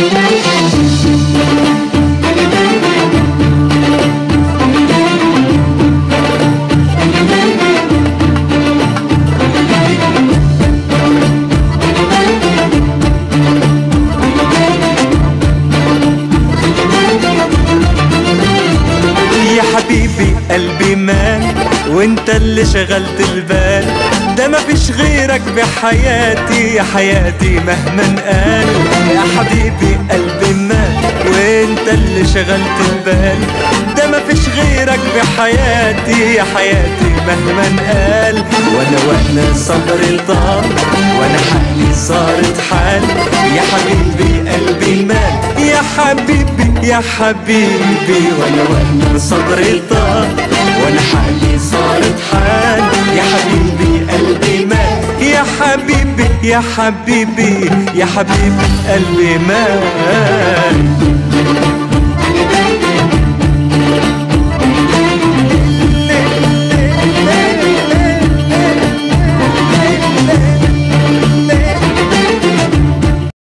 يا حبيبي قلبي مال وانت اللي شغلت البال ده مفيش غيرك بحياتي يا حياتي مهما قال يا حبيبي قلبي مال وانت اللي شغلت البال ده مفيش غيرك بحياتي يا حياتي مهما قال وانا وانا صبري طال وانا حالي صارت حال يا حبيبي قلبي مال يا حبيبي يا حبيبي وانا وانا صبري طال وانا حالي صارت حال يا حبيبي قلبي مال يا حبيبي يا حبيبي يا حبيبي قلبي مال